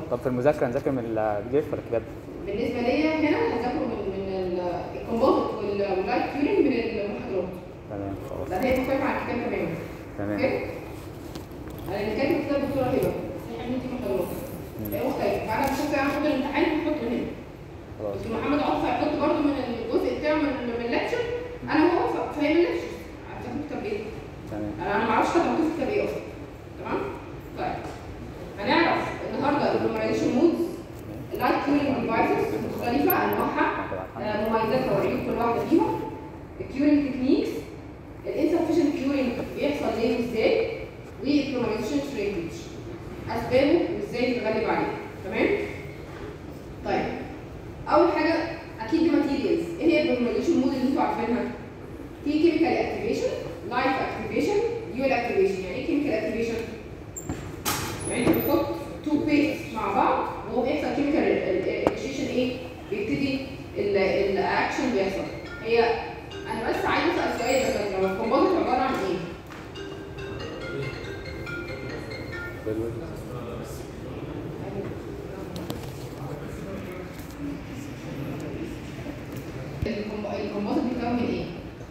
طب في المذاكره نذاكر من البي دي اف ولا كتاب؟ بالنسبه ليا هنا هذاكره من من ال- الكومبوزيت وال- واللايت كيورنج من المحاضرات تمام خلاص ده هي مختلفه عن الكتاب تماما تمام اوكي انا اللي كاتب الكتاب بصوره هبه احنا بندي محاضرات هي مختلفه فانا بشوف انا هاخد الامتحان هحطه هنا خلاص بس محمد عاطف هيحط برضه من الجزء بتاعه من من الليكتشر انا وهو ف- فاهم الليكتشر عارفه كتاب ايه تمام انا ما اعرفش كتاب مكتوب في كتاب ايه اصلا تمام طيب هنعرف النهارده البرومرايزيشن مودز اللايت كيورنج ديفايسز مختلفه انواعها آه، مميزات وعيوب كل واحده فيهم الكيورنج تكنيكس الانسفشنت كيورنج بيحصل ليه وازاي والبرومرايزيشن شرينكج اسبابه وازاي نتغلب عليه تمام طيب اول حاجه اكيد دي ماتيريالز ايه هي البرومرايزيشن مود اللي انتوا عارفينها في كيميكال اكتيفيشن لايت اكتيفيشن يول اكتيفيشن يعني ايه كيميكال اكتيفيشن يعني انت بتحط تو بيست مع بعض وهو بيحصل كيميكال انيشيشن ايه بيبتدي الاكشن بيحصل هي انا بس عايز اسال سؤال يا دكاتره هو الكومبوزيت عباره عن ايه؟ الكوم- الكومبوزيت بيتكون من ايه؟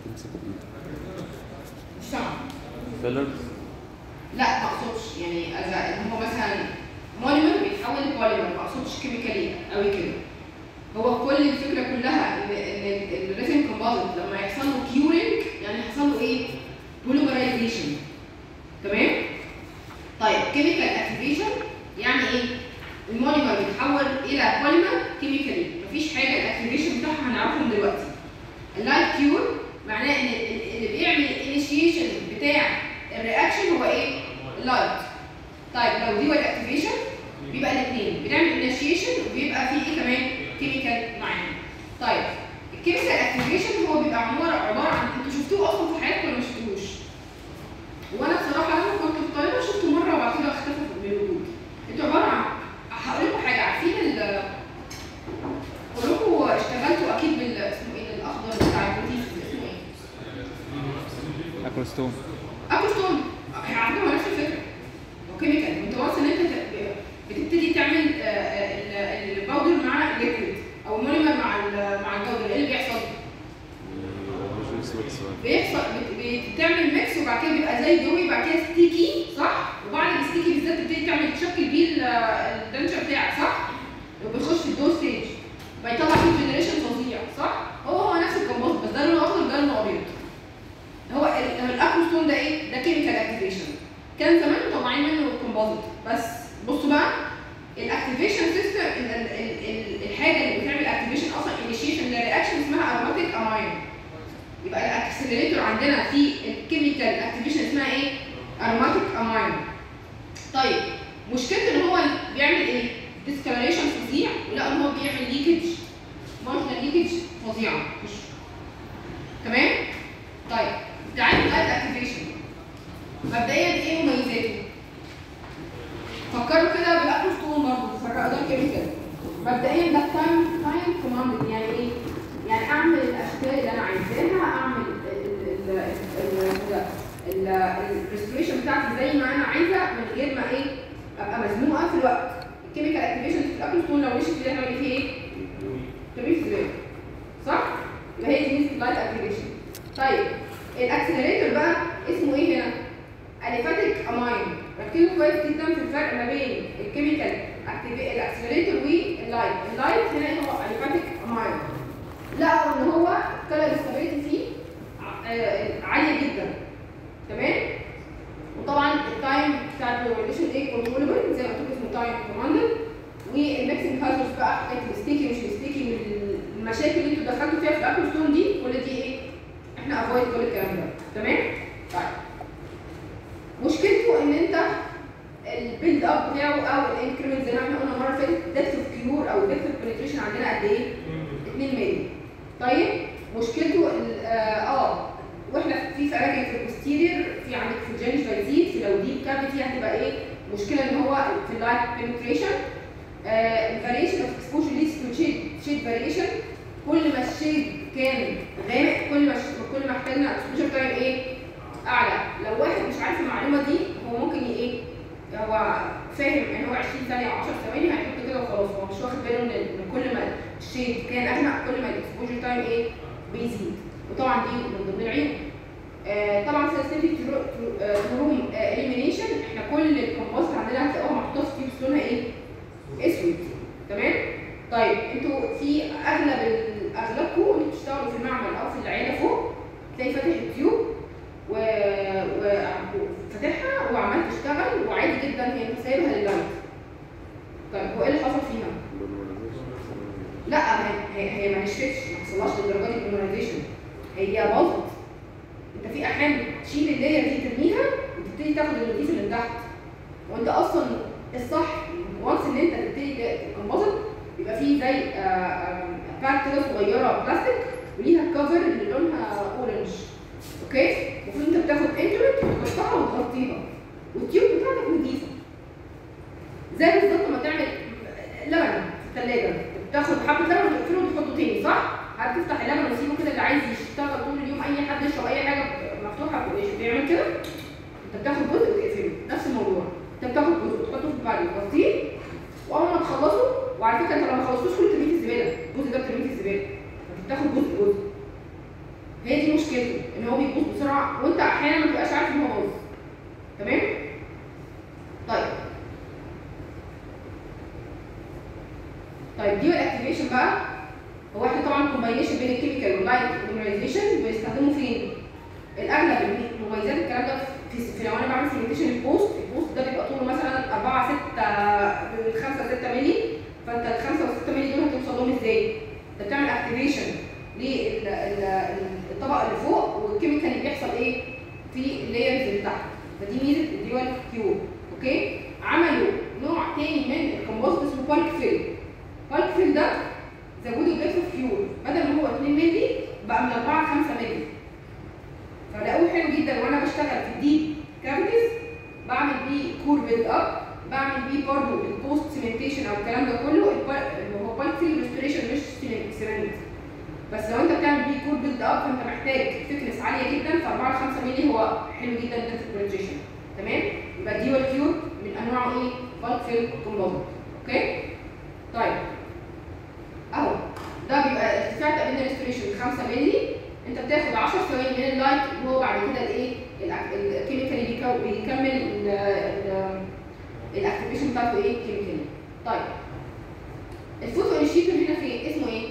مش سامع فيلرز لا ما اقصدش يعني اذا ان هو مثلا مونيمر بيتحول لبوليمر ما اقصدش كيميكالي قوي كده هو كل الفكره كلها ان ان الريزن كومبوزيت لما يحصل له كيورنج يعني يحصل له ايه؟ بوليمرايزيشن تمام؟ طيب كيميكال اكتيفيشن يعني ايه؟ المونيمر بيتحول الى بوليمر كيميكالي مفيش حاجه الاكتيفيشن بتاعها هنعرفهم دلوقتي اللايت كيور معناه ان ال- اللي بيعمل الانيشيشن بتاع الرياكشن هو ايه؟ اللايت طيب لو دي والاكتيفيشن بيبقى الاثنين بنعمل انيشيشن وبيبقى في ايه كمان؟ كيميكال معانا طيب الكيميكال اكتيفيشن هو بيبقى عباره عباره عن انتوا شفتوه اصلا في حياتكم ولا ما شفتوهوش؟ وانا بصراحه لما كنت في طالبه شفته مره وبعد كده اختفى من الوجود انتوا عباره عن هقول لكم حاجه عارفين ال كلكم اشتغلتوا اكيد بال اسمه ايه الاخضر بتاع البروتين اسمه ايه؟ اكروستوم اكوستون على فكره هو نفس الفكره هو كيميكال انت وانس ان انت ت- بتبتدي تعمل آه، آه، ال- الباودر مع الليكويد او المونيمر مع ال- مع الباودر ايه اللي بيحصل؟ بيحصل بت- بتعمل ميكس وبعد كده بيبقى زي دوي وبعد كده ستيكي صح؟ وبعد الستيكي بالذات تبتدي تعمل تشكل بيه ال- الدنشر بتاعك صح؟ وبيخش في الدو ستيج بيطلع فيه جنريشن فظيع صح؟ هو هو نفس الكمبوست بس ده لونه اخضر وده لونه ابيض هو ال- الاكروستون ده ايه؟ ده كيميكال اكتيفيشن كان زمان مطلعين منه الكومبوزيت بس بصوا بقى الاكتيفيشن سيستم الحاجه اللي بتعمل اكتيفيشن اصلا انيشيشن للرياكشن اسمها اروماتيك اماين يبقى الاكسلريتور عندنا في الكيميكال اكتيفيشن اسمها ايه؟ اروماتيك اماين طيب مشكلته ان هو بيعمل ايه؟ ديسكلريشن فظيع ولا ان هو بيعمل ليكج مارجنال ليكج فظيعه مش تمام؟ طيب تعالوا نلاقي الاكتيفيشن مبدئيا ايه مميزاته؟ فكروا كده بالاكروستون برضه فرقوا ده كيميكال مبدئيا ده تايم تايم كوماندد يعني ايه؟ يعني اعمل الاشكال اللي انا عايزاها اعمل الريستوريشن بتاعتي زي ما انا عايزه من غير ما ايه ابقى مزنوقه في الوقت الكيميكال اكتيفيشن في الاكروستون لو مشيت كده هنعمل فيه ايه؟ تمرين في البيت صح؟ يبقى هي دي ميزه اللايت اكتيفيشن طيب الاكسلريتور بقى اسمه ايه هنا؟ اليفاتيك اماين ركزوا كويس جدا في الفرق ما بين الكيميكال الاكسلريتور واللايت اللايت هنا هو اليفاتيك اماين لقوا ان هو الكالر ستابيليتي فيه ع- آه، عاليه جدا تمام وطبعا التايم بتاع البروليشن ايه كنترولبل زي ما قلت لكم اسمه تايم كوماندد والميكسنج هازرز بقى حكايه الستيكي مش الستيكي والمشاكل اللي انتوا دخلتوا فيها في الاكل ستون دي كل دي ايه احنا افويد كل الكلام ده تمام طيب مشكلته ان انت البيلد اب بتاعه او الانكريمنت زي ما احنا قلنا المره اللي فاتت ديبث اوف كيور او ديبث اوف بنتريشن عندنا قد ايه؟ 2 مللي طيب مشكلته ال- اه آه، واحنا في فراجل في البوستيرير في عندك في الجينج هيزيد في لو دي كافيتي هتبقى ايه؟ مشكله ان هو في اللايت بنتريشن الفاريشن اوف اكسبوجر ليدز تو شيد شيد فاريشن كل ما الشيد كان غامق كل ما كل ما احتاجنا اكسبوجر تايم ايه؟ اعلى لو واحد مش عارف المعلومه دي هو ممكن ي- ايه هو فاهم ان هو 20 ثانيه او 10 ثواني هيحط كده وخلاص هو مش واخد باله ان إن كل ما الشيد كان اغمق كل ما الاكسبوجر تايم ايه بيزيد وطبعا دي من ضمن العيوب آه طبعا سنسيتيفيتي روم اليمينيشن احنا كل الكومبوست عندنا هتلاقوها محطوطه في تيوبس لونها ايه؟ اسود تمام؟ طيب انتوا في اغلب ال- اغلبكم انتوا بتشتغلوا في المعمل او في العياده فوق تلاقي فاتح التيوب و... و... وفاتحها وعمال تشتغل وعادي جدا هي انت سايبها لللايت طيب هو ايه اللي حصل فيها؟ لا هي هي, هي ما نشفتش ما حصلهاش للدرجه دي بولاريزيشن هي باظت انت في احيان تشيل اللاير دي ترميها وتبتدي تاخد النضيف اللي تحت وانت اصلا الصح وانس ان انت تبتدي تنبسط بيبقى فيه زي بارت كده صغيره بلاستيك وليها كفر اللي لونها اورنج اوكي المفروض انت بتاخد انترنت وتحطها وتغطيها والتيوب بتاعتك نضيفه زي بالظبط ما تعمل لبن في الثلاجه بتاخد حبه لبن وتقفله وتحطه تاني صح؟ هتفتح اللبن وتسيبه كده اللي عايز يشتغل طول اليوم اي حد يشرب اي حاجه مفتوحه بيعمل كده انت بتاخد جزء وتقفله نفس الموضوع انت بتاخد جزء وتحطه في البعد وتغطيه واول ما تخلصه وعلى فكره انت لو ما خلصتوش كله ترميه في الزباله الجزء ده بترميه في الزباله انت بتاخد جزء جزء هي دي مشكلته ان هو بيبوظ بسرعه وانت احيانا ما تبقاش عارف ان هو باظ تمام طيب طيب دي الاكتيفيشن بقى هو احنا طبعا كومباينيشن بين الكيميكال واللايت بولاريزيشن بيستخدموا فين؟ الاغلب المميزات الكلام ده في, في لو انا بعمل سيميوليشن البوست البوست ده بيبقى طوله مثلا 4 6 من 5 6 مللي فانت ال 5 و 6 مللي دول هتوصل لهم ازاي؟ انت بتعمل اكتيفيشن للطبقه اللي فوق والكيميكال اللي بيحصل ايه؟ في اللايرز اللي تحت فدي ميزه الديوال كيوب اوكي؟ عملوا نوع تاني من الكومبوست اسمه بالك فيل بالك فيل ده زودوا الدبس اوف كيور بدل ما هو 2 مللي بقى من 4 ل 5 مللي فلقوه حلو جدا وانا بشتغل في الديب كافيتيز بعمل بيه كور بيلد اب بعمل بيه برضه البوست سيمنتيشن او الكلام ده كله الب- هو بالك فيل ريستوريشن مش سيمنت بس لو انت بتعمل بيه كور بيلد اب فانت محتاج ثيكنس عاليه جدا ف 4 ل 5 مللي هو حلو جدا ده في البريتريشن تمام يبقى دي والكيور من انواع ايه؟ بالك فيل كومبوزيت اوكي طيب اهو ده بيبقى ارتفاع تقريبا ريستوريشن 5 مللي انت بتاخد 10 ثواني من اللايت وهو بعد كده الايه الأك- الكيميكال اللي بيكو- بيكمل ال- ال- الاكتيفيشن بتاعته ايه كيميكالي طيب الفوتو انيشيتور هنا في اسمه ايه؟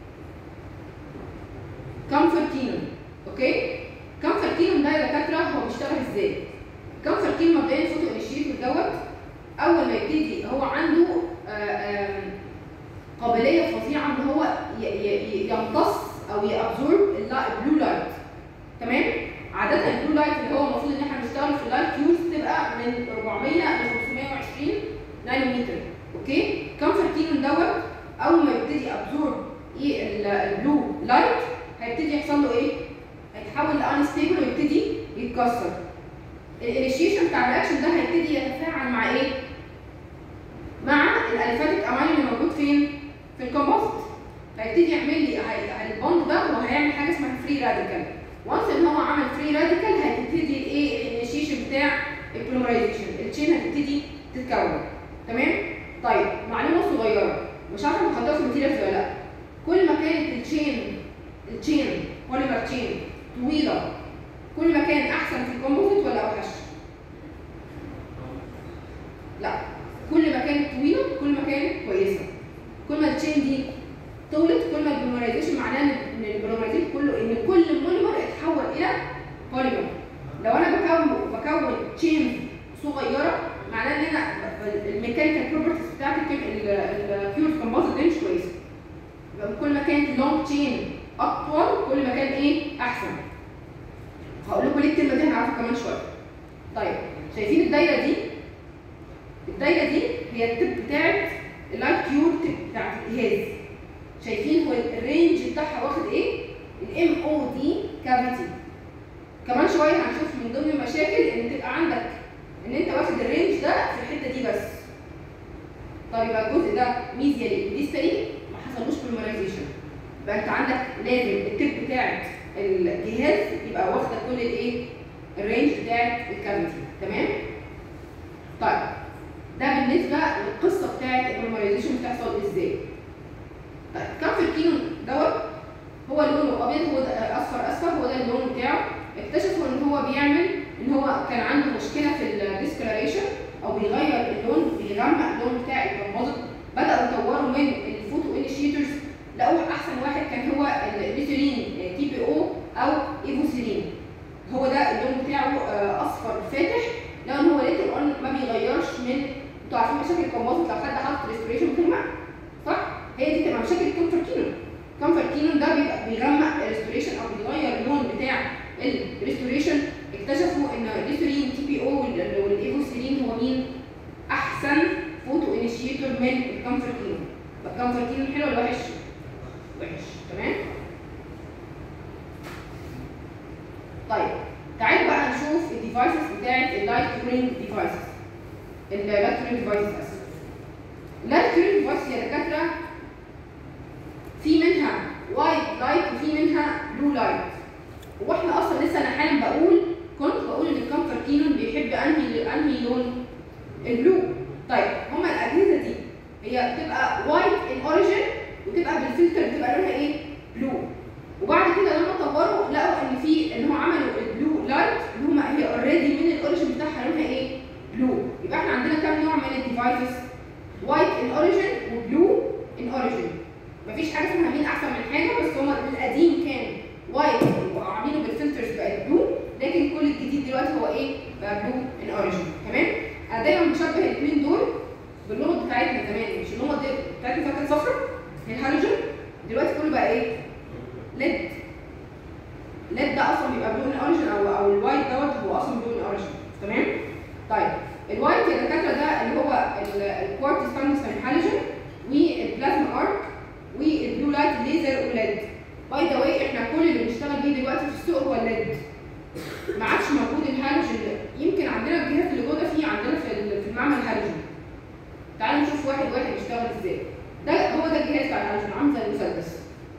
كامفورتينوم اوكي؟ كامفورتينوم ده يا دكاتره هو بيشتغل ازاي؟ كامفورتينوم مبدئيا الفوتو انيشيتور دوت اول ما يبتدي هو عنده آه، آم، قابليه فظيعه ان هو ي- ي- ي- يمتص او يابزورب البلو لايت تمام عاده البلو لايت اللي هو المفروض ان احنا بنشتغل في اللايت كيوز تبقى من 400 ل 520 نانومتر اوكي كامفورتينون دوت اول ما يبتدي ابزورب ايه ال- البلو لايت هيبتدي يحصل له ايه هيتحول لانستيبل ويبتدي يتكسر الانيشيشن بتاع الرياكشن ده هيبتدي يتفاعل مع ايه مع الاليفاتيك امين اللي موجود فين في الكومبوست هيبتدي يعمل لي هي- البوند ده وهيعمل حاجه اسمها فري راديكال وانس ان هو عمل فري راديكال هتبتدي الايه الانيشيشن بتاع البوليمرايزيشن التشين هتبتدي تتكون تمام طيب معلومه صغيره مش عارفه انتوا خدتوها في الماتيريالز ولا لا كل ما كانت التشين التشين بوليمر تشين طويله كل ما كان احسن في الكومبوزيت ولا اوحش لا كل ما كانت طويله كل ما كانت كويسه كل ما التشين دي طولت كل ما البوليمرايزيشن معناه ان إن البوليمرايزيشن كله ان كل مونيمر اتحول الى بوليمر لو انا بكون بكون تشين صغيره معناه ان انا الميكانيكال بروبرتيز بتاعت البيور كومبوزيت دي مش كويسه يبقى كل ما كانت لونج تشين اطول كل ما كان ايه احسن هقول لكم ليه الكلمه دي هنعرفها كمان شويه طيب شايفين الدايره دي الدايره دي هي التب بتاعت اللايت كيور تب بتاعت الجهاز شايفين هو الرينج بتاعها واخد ايه الام او دي كافيتي كمان شويه هنشوف من ضمن المشاكل ان تبقى عندك ان انت واخد الرينج ده في الحته دي بس طيب يبقى الجزء ده ميزيالي ديستالي ما حصلوش بوليمرايزيشن يبقى انت عندك لازم التب بتاعت الجهاز يبقى واخده كل الايه الرينج بتاعت الكافيتي تمام طيب ده بالنسبه للقصه بتاعت البوليمرايزيشن بتحصل ازاي طيب كامفركينون دوت هو لونه ابيض هو ده اصفر اصفر هو ده اللون بتاعه اكتشفوا ان هو بيعمل ان هو كان عنده مشكله في الديسكلاريشن او بيغير اللون بيغمق اللون بتاع الكمبوزيت بداوا يطوروا من الفوتو انيشيتورز لقوا احسن واحد كان هو الليثرين تي بي او او ايفوسيرين هو ده اللون بتاعه آه، اصفر فاتح لان هو ليتر اون ما بيغيرش من انتوا عارفين مشاكل الكمبوزيت لو حد حط ريستوريشن بتغمق صح؟ هي دي بتبقى مشاكل الكونفرتينون الكونفرتينون ده بيبقى بيغمق الريستوريشن او بيغير اللون بتاع الريستوريشن اكتشفوا ان الليثرين تي بي او والايفوسيرين هو مين؟ احسن فوتو انيشيتور من الكونفرتينون الكونفرتينون حلو ولا وحش؟ وحش تمام؟ طيب تعالوا بقى نشوف الديفايسز بتاعت اللايت كورينج ديفايسز اللايت كورينج ديفايسز اسف اللايت كورينج ديفايسز يا دكاتره في منها وايت لايت وفي منها بلو لايت واحنا اصلا لسه انا حالا بقول كنت بقول ان الكمفر كينون بيحب انهي انهي لون البلو طيب هما الاجهزه دي هي بتبقى وايت ان اوريجين وتبقى بالفلتر بتبقى لونها ايه بلو وبعد كده لما طوروا لقوا ان في ان هم عملوا البلو لايت اللي هم هي اوريدي من الاوريجين بتاعها لونها ايه بلو يبقى احنا عندنا كام نوع من الديفايسز وايت ان اوريجين وبلو ان اوريجين مفيش حاجه اسمها مين احسن من حاجه بس هما القديم كان وايت وعاملينه بالفلترز بقت بلو لكن كل الجديد دلوقتي هو ايه بقى بلو ان اوريجين تمام انا دايما بشبه الاثنين دول باللغه بتاعتنا زمان مش اللغه دي بتاعتنا كانت صفرا هي الهالوجين دلوقتي كله بقى ايه ليد ليد ده اصلا بيبقى بلون اوريجين او او الوايت دوت هو اصلا بلون اوريجين تمام طيب الوايت يا دكاتره ده اللي هو الكوارتز تانجستن هالوجين والبلازما ارك والبلو لايت ليزر وليد باي ذا واي احنا كل اللي بنشتغل بيه دلوقتي في السوق هو الليد ما عادش موجود الهالوجين يمكن عندنا الجهاز اللي جوه ده فيه عندنا في ال- في المعمل هالوجين تعالوا نشوف واحد واحد بيشتغل ازاي ده هو ده الجهاز بتاع الهالوجين عامل زي المسدس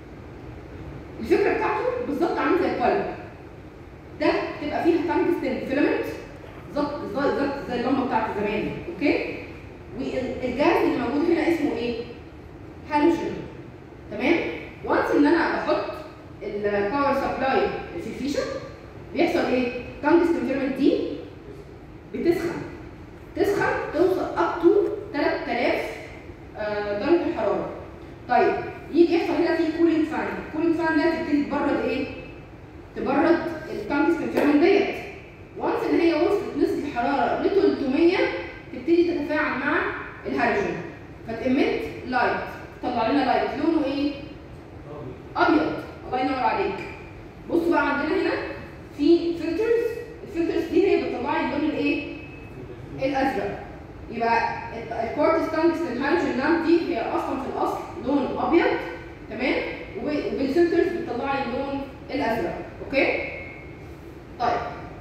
الفكره بتاعته بالظبط عامل زي القلب ده تبقى فيها تانجستن فيلامنت بالظبط بالظبط زي اللمبه بتاعت زمان اوكي والجهاز اللي موجود هنا اسمه ايه؟ هالوجين تمام؟ وانس ان انا بحط الباور سبلاي في الفيشه بيحصل ايه؟ تانجستن فيلامنت دي بتسخن تسخن توصل اب تو 3000 آه، درجه الحراره طيب يجي يحصل هنا في كولينج فان الكولينج فان ده تبتدي تبرد ايه تبرد التانجستن فيلامنت ديت وانس ان هي وصلت نسبه الحراره ل 300 تبتدي تتفاعل مع الهيدروجين فتأمت لايت تطلع لنا لايت لونه ايه ابيض الله ينور عليك بصوا بقى عندنا هنا في فلترز الفلترز دي هي بتطلع لي اللون الايه الازرق يبقى الكورتس تانجستن هالوجين لامب دي هي اصلا في الاصل لون ابيض تمام وب- وبالفلترز بتطلع لي اللون الازرق اوكي طيب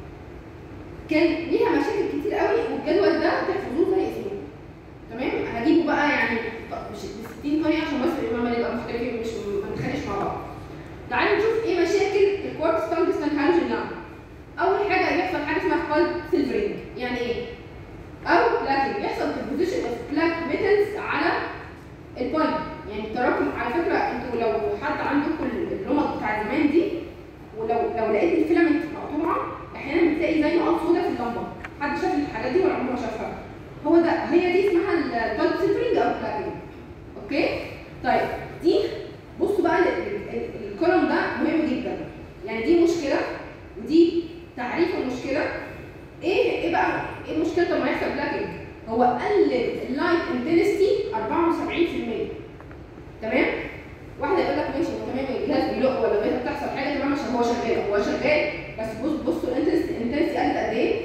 كان ليها مشاكل كتير قوي والجدول ده تحفظوه زي اسمه تمام هجيبه بقى يعني ط- مش ب 60 طريقه عشان بس الامام نبقى مختلفين مش ما نتخانقش مع بعض تعالوا نشوف ايه مشاكل الكوارتز تانجستن هالوجين لامب اول حاجه بيحصل حاجه اسمها قلب سيلفرينج يعني ايه او بلاكينج بيحصل ديبوزيشن اوف بلاك ميتالز على البالب يعني تراكم على فكره انتوا لو حد عندكم اللمض بتاع زمان دي ولو لو لقيت الفيلامنت مقطوعه احيانا بتلاقي زي نقط سودا في اللمبه حد شاف الحاجات دي ولا عمره ما شافها هو ده هي دي اسمها البالب سيلفرينج او بلاكينج اوكي طيب دي بصوا بقى ال- ال- ال- الكولوم ده مهم جدا يعني دي مشكله ودي تعريف المشكله ايه ايه بقى ايه المشكله لما يحصل بلاكينج هو قلل اللايت انتنستي 74% تمام واحده يقول لك ماشي هو تمام الجهاز بيلق ولا بيتا بتحصل حاجه تمام عشان هو شغال هو شغال بس بص بصوا الانتنستي الانتنستي قلت قد ايه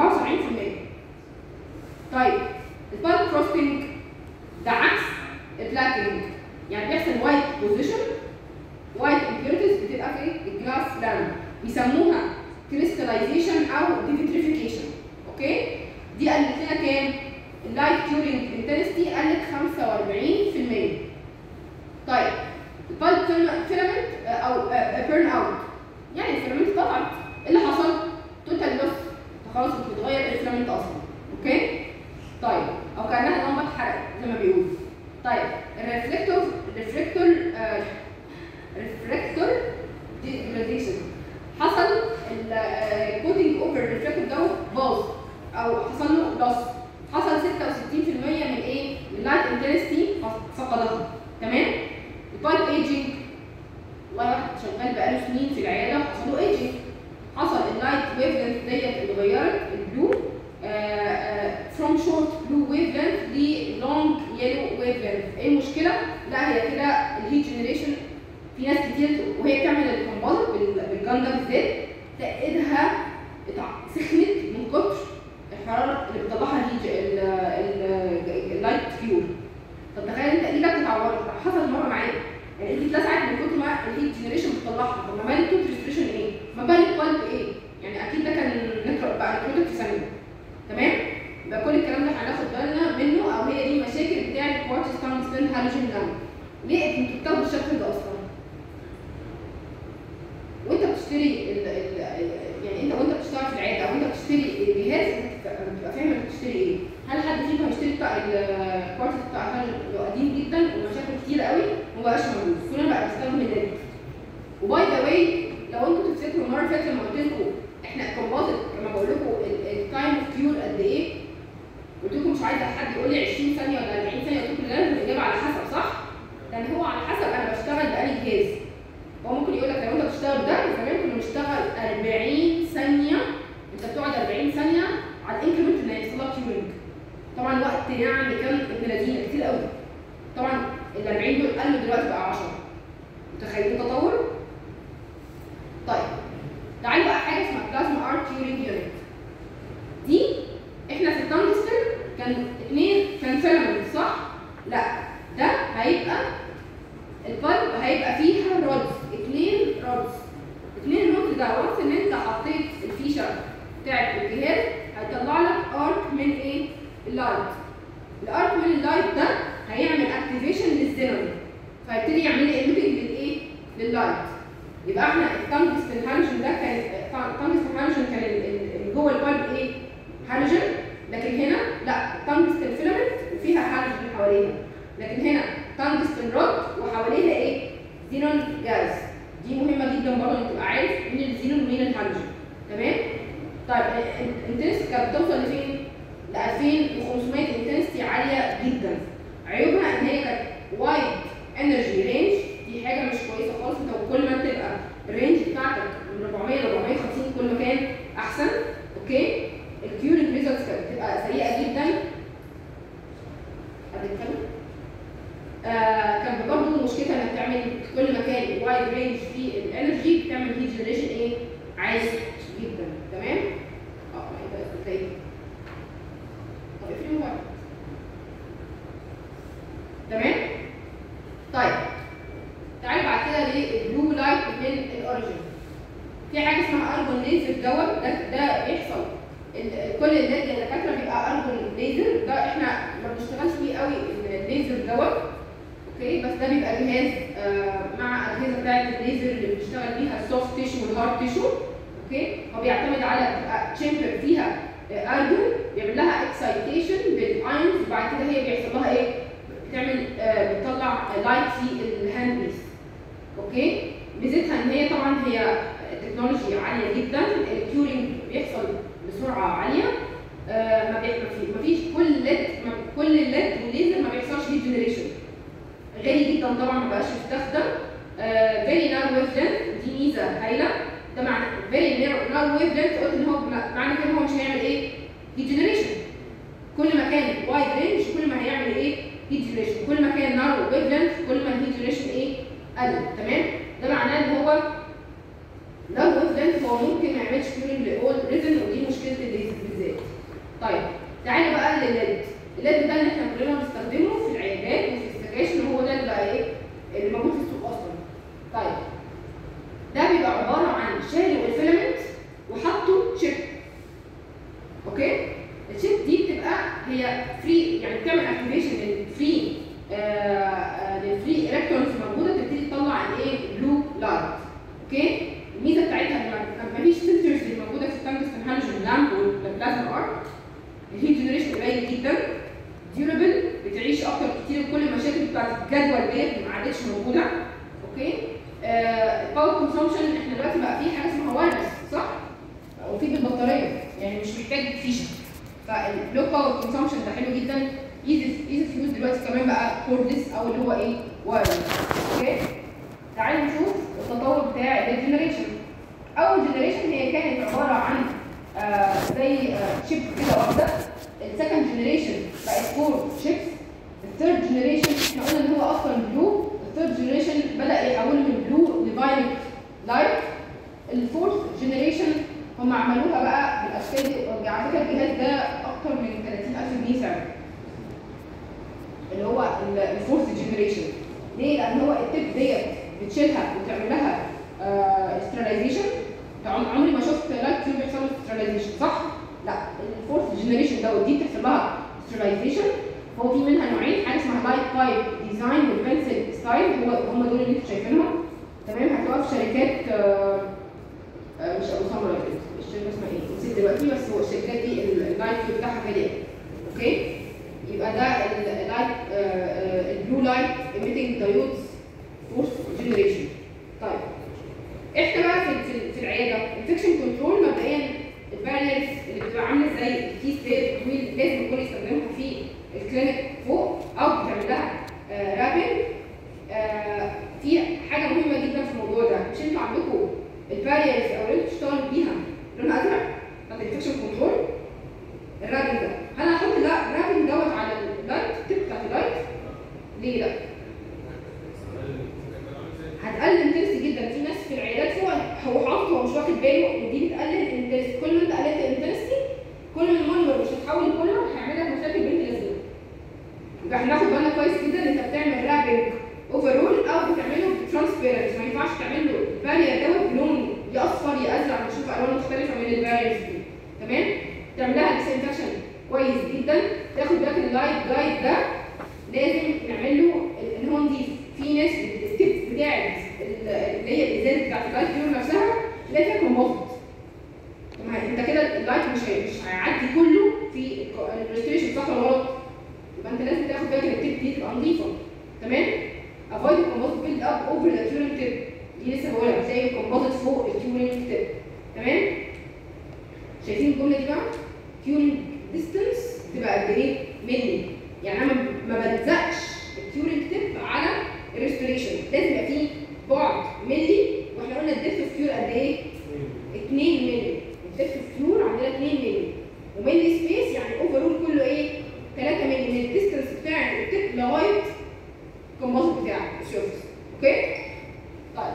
74% طيب البالب كروستنج ده عكس البلاكينج يعني بيحصل وايت بوزيشن وايت امبيورتيز بتبقى في الجلاس لامب بيسموها كريستاليزيشن او ديفيتريفيكيشن اوكي دي قلت لنا كام اللايت كيورنج انتنستي قلت 45% طيب البالب فيلامنت او بيرن اوت يعني الفيلامنت اتقطعت ايه اللي حصل توتال لوس خلاص بتتغير الفيلامنت اصلا اوكي طيب او كانها لمبه اتحرقت زي ما بيقولوا طيب الريفلكتور الريفلكتور آه ريفلكتور ديجراديشن حصل الكوتنج اوفر الريفلكتور ده باظ او حصل له لوس حصل 66% من ايه؟ من اللايت انتنستي فقدها تمام؟ البايب ايجينج والله واحد شغال بقاله سنين في العياده وحصل له ايجينج حصل اللايت ويف لينث ديت اتغيرت البلو فروم شورت بلو ويف لينث للونج يلو ويف لينث ايه المشكله؟ لا هي كده الهيت جنريشن في ناس كتير وهي بتعمل الكومبوزيت بالجان ده بالذات تلاقي ايدها اتع- سخنت من كتر الحراره اللي بتطلعها الهيت اللايت فيول طب تخيل انت ايدك اتعورت حصل مره معايا يعني ايدي اتلسعت من كتر ما الهيت جنريشن بتطلعها طب ما بالك توت ريستريشن ايه؟ ما بالك قلب ايه؟ يعني اكيد ده كان نقرا بقى نكروتك في ثانيه تمام؟ يبقى كل الكلام ده هناخد بالنا منه او هي دي المشاكل بتاعه الكوارتز تانجستن هالوجين جام ليه انتوا بتاخدوا الشكل ده اصلا؟ وانت بتشتري ال ال يعني انت وانت بتشتغل في العياده او انت بتشتري جهاز انت بتبقى بتبقى فاهم انت بتشتري ايه هل حد فيكم هيشتري بتاع الكوارتز بتاع الهالوجين اللي هو قديم جدا ومشاكل كتير قوي ومبقاش موجود كلنا بقى بنستخدم الليد وباي ذا واي لو انتوا تفتكروا المره اللي فاتت لما قلت لكم احنا الكومبوزيت لما بقول لكم التايم اوف كيور قد ايه قلت لكم مش عايزه حد يقول لي 20 ثانيه ولا 40 ثانيه قلت لكم لازم الاجابه على حسب صح؟ لان هو على حسب انا بشتغل بأنهي جهاز هو ممكن يقول لك لو انت بتشتغل ده زمان كنا بنشتغل 40 ثانيه انت بتقعد 40 ثانيه على الانكريمنت اللي هيحصل لها كيورنج طبعا وقت يعني كان ابن لذينه كتير قوي طبعا ال 40 دول قلوا دلوقتي بقى 10 متخيلين التطور؟ طيب تعالوا بقى حاجه اسمها بلازما ار كيورنج يونت دي احنا في التنجستن كان اثنين كان فيلامنت صح؟ لا ده هيبقى البلب هيبقى فيها رودز اثنين رودز اثنين رودز ده وانس ان انت حطيت الفيشه بتاعت الجهاز هيطلع لك ارك من ايه؟ اللايت الارك من اللايت ده هيعمل اكتيفيشن للزينون فهيبتدي يعمل لي ايميتنج للايه؟ لللايت يبقى احنا التنجستن هالوجين ده كان التنجستن هالوجين كان ال- ال- اللي جوه البلب ايه؟ هالوجين لكن هنا لا التنجستن فيلامنت وفيها هالوجين حواليها لكن هنا تنجستن رود وحواليها ايه؟ زينون جاز دي مهمه جدا برضه انك تبقى عارف مين الزينون ومين الهالوجين تمام؟ طيب الانتنس كانت بتوصل لفين؟ ل 2500 انتنستي عاليه جدا عيوبها ان هي كانت وايد انرجي رينج دي حاجه مش كويسه خالص انت كل ما تبقى الرينج بتاعتك من 400 ل 450 كل ما كان احسن اوكي الكيورنج ريزلتس كانت بتبقى سيئه جدا هتتكلم آه كان برضه مشكلتها انك تعمل كل ما كان وايد رينج في الانرجي بتعمل هيت جنريشن ايه عالي جدا تمام اه ما انت ازاي طب اقفلي الموبايل تمام طيب تعالى بعد كده للبلو لايت من الاوريجن في حاجه اسمها ارجون ليزر دوت ده ده بيحصل ال- كل الليد الدكاتره بيبقى ارجون ليزر ده احنا ما بنشتغلش بيه قوي الليزر دوت اوكي بس ده بيبقى جهاز آه مع الاجهزه بتاعت الليزر اللي بنشتغل بيها السوفت تيشو والهارد تيشو اوكي هو بيعتمد على بتبقى تشامبر فيها آه، ارجون بيعمل لها اكسايتيشن بالايونز وبعد كده هي بيحصل لها ايه؟ بتعمل آه بتطلع لايت في الهاند بيس اوكي ميزتها ان هي طبعا هي تكنولوجي عاليه جدا الكيورنج بيحصل بسرعه عاليه آه ما بي- ما في- ما فيش كل ليد كل الليد والليزر ما بيحصلش هيت جنريشن غالي جدا طبعا ما بقاش يستخدم فيري نار ويف لينث دي ميزه هايله ده معنى فيري نار ويف لينث قلت ان هو معنى كده ان هو مش هيعمل ايه؟ هيت جنريشن كل ما كان وايد رينج كل ما هيعمل ايه؟ هيت جنريشن كل ما كان نار ويف لينث كل ما الهيت جنريشن ايه؟ قل تمام؟ ده معناه ان هو لو ويف لينث هو ممكن ما يعملش كيورنج لاول ريزن ودي مشكله الليزر بالذات. طيب تعالى بقى للليد الليد ده اللي احنا كلنا بنستخدمه في العيادات وفي السكاشن وهو ده اللي بقى ايه اللي موجود في السوق اصلا طيب ده بيبقى عباره عن شالوا الفيلامنت وحطوا شيب اوكي الشيب دي بتبقى هي فري يعني بتعمل اكتيفيشن للفري للفري الكترونز موجوده تبتدي تطلع الايه بلو لايت اوكي الميزه بتاعتها ان ما فيش فلترز اللي موجوده في التنجستن هالوجين لامب والبلازما ارك الهيت جنريشن قليل جدا بتاعت الجدول ديت ما عادتش موجوده اوكي الباور كونسومشن احنا دلوقتي بقى في حاجه اسمها وايرلس صح؟ وفي بالبطاريه يعني مش محتاج فيشه فاللو باور كونسومشن ده حلو جدا ايزي ايزي فيوز دلوقتي كمان بقى كوردلس او اللي هو ايه وايرلس اوكي تعالوا نشوف التطور بتاع الجنريشن اول جنريشن هي كانت عباره عن آه زي آه شيب كده واحده السكند جنريشن بقت فور شيبس الثيرد جنريشن احنا قلنا ان هو اصلا بلو الثيرد جنريشن بدا يحوله من بلو لفايلت لايت الفورث جنريشن هم عملوها بقى بالاشكال دي على فكره الجهاز ده اكتر من 30000 جنيه سعر اللي هو الفورث جنريشن ليه؟ لان هو التيب ديت بتشيلها وتعمل لها استراليزيشن عمري ما شفت لايت تيوب بيحصل له استراليزيشن صح؟ لا الفورث جنريشن دوت دي بتحصل لها استراليزيشن هو في منها نوعين حاجه اسمها لايت بايب ديزاين والبنسل ستايل هو هم دول اللي انتوا شايفينهم تمام هتلاقوها في شركات آه آه مش ابو سمره الشركه اسمها ايه؟ نسيت دلوقتي بس هو الشركات دي اللايت تيوب بتاعها غالي اوكي؟ يبقى ده اللايت البلو لايت ايميتنج دايودز فورث جنريشن طيب احنا بقى في في, في العياده انفكشن كنترول مبدئيا الباريرز اللي بتبقى عامله زي التي ستيب طويل لازم الكل يستخدمها في الكلينيك فوق او بتعمل لها آه رابنج آه في حاجه مهمه جدا في الموضوع ده مش انتوا عندكم الباريرز او اللي انتوا بتشتغلوا بيها لونها ازرق بتاعت الانفكشن كنترول الرابنج ده هل هحط لا الرابنج دوت على اللايت التيب بتاعت اللايت ليه لا؟ هتقلل انتنسي جدا في ناس في العيادات فوق هو حاطط هو مش واخد باله ان دي بتقلل الانتنسي كل ما انت قللت الانتنسي كل ما المونيمر مش هتحول لكولر هيعمل لك مشاكل بنت لذيذه يبقى احنا ناخد بالنا كويس جدا ان انت بتعمل رابنج اوفرول او بتعمله ترانسبيرنت ما ينفعش تعمل له البارير دوت بلون يا اصفر يا ازرق بنشوف الوان مختلفه من الباريرز دي تمام تعمل لها ديسانفكشن كويس جدا تاخد بالك اللايت جايد ده لازم نعمل له ان هو نضيف في ناس التيب بتاعت اللي هي الازاز بتاعت اللايت بيور نفسها تلاقي فيها كومبوزيت انت كده اللايت مش هي مش هيعدي كله في الريستريشن صح ولا غلط يبقى انت لازم تاخد بالك ان التيب دي تبقى نظيفه تمام افويد الكومبوزيت بيلد اب اوفر ذا كيورنج تيب دي لسه بقولها زي الكومبوزيت فوق الكيورنج تيب تمام شايفين الجمله دي بقى كيورنج ديستنس تبقى قد ايه ملي يعني انا ما بلزقش الكيورنج تيب على الريستوريشن لازم يبقى فيه بعد ملي واحنا قلنا الديبث اوف كيور قد ايه 2 ملي الديبث اوف كيور عندنا 2 ملي وملي سبيس يعني اوفرول كله ايه 3 ملي من الديستنس بتاع التيب لغايه الكومبوزيت بتاعك السيرفس اوكي طيب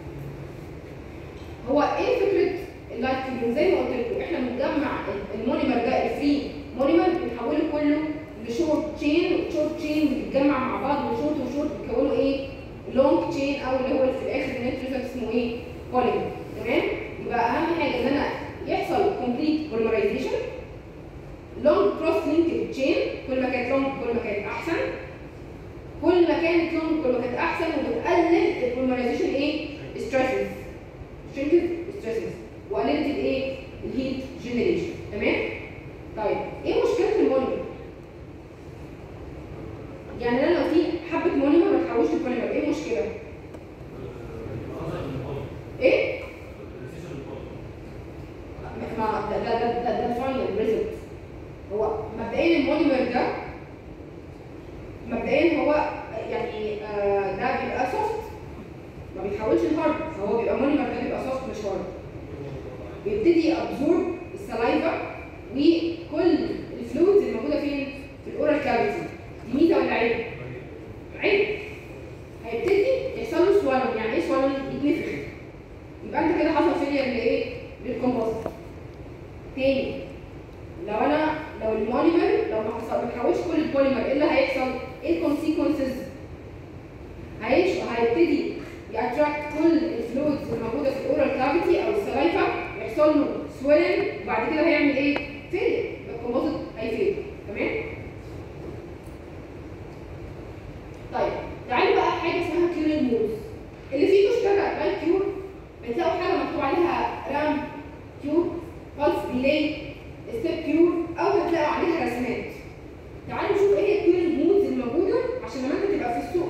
هو ايه فكره اللايت كيورنج زي ما قلت لكم احنا بنجمع المونيمر ده الفري مونيمر بنحوله كله لشورت تشين والشورت تشين بتتجمع مع بعض وشورت وشورت بيكونوا ايه لونج تشين او اللي هو في الاخر النت ريزلت اسمه ايه بوليمر تمام يبقى اهم حاجه ان انا يحصل كومبليت بوليمرايزيشن لونج كروس لينكد تشين كل ما كانت لونج كل ما كانت احسن كل ما كانت لونج كل ما كانت احسن وبتقلل البوليمرايزيشن ايه ستريسز شركه ستريسز وقللت الايه الهيت جنريشن تمام طيب ايه مشكله المونيمر يعني انا لو في حبه مونيمر ما تحولش لبوليمر ايه المشكله ايه ما ده ده ده ده, ده الفاينل ريزلت هو مبدئيا المونيمر ده مبدئيا هو يعني آه ده بيبقى سوفت ما بيتحولش لهارد فهو بيبقى مونيمر ده بيبقى سوفت مش هارد بيبتدي ابزورب السلايفا وكل الفلويدز الموجوده فين في الاورال كافيتي دي ميزه ولا عيب؟ عيب هيبتدي يحصل له سوالن يعني ايه سوالن؟ يتنفخ يبقى انت كده حصل فيلير لايه؟ للكومبوست تاني لو انا لو المونيمر لو ما حصل ما تحولش كل البوليمر ايه اللي هيحصل؟ ايه الكونسيكونسز؟ هيبتدي ياتراكت كل الفلويدز الموجوده في الاورال كافيتي او السلايفا يحصل له سويلنج وبعد كده هيعمل ايه؟ فيلير الكومبوزيت هيفيل تمام؟ طيب تعالوا بقى حاجه اسمها كيورنج مودز اللي فيكم اشتغل لايت كيور بتلاقوا حاجه مكتوب عليها رام كيور بلس ديلي ستيب كيور او هتلاقوا عليها رسمات تعالوا نشوف ايه هي الكيورنج مودز الموجوده عشان لما انت تبقى في السوق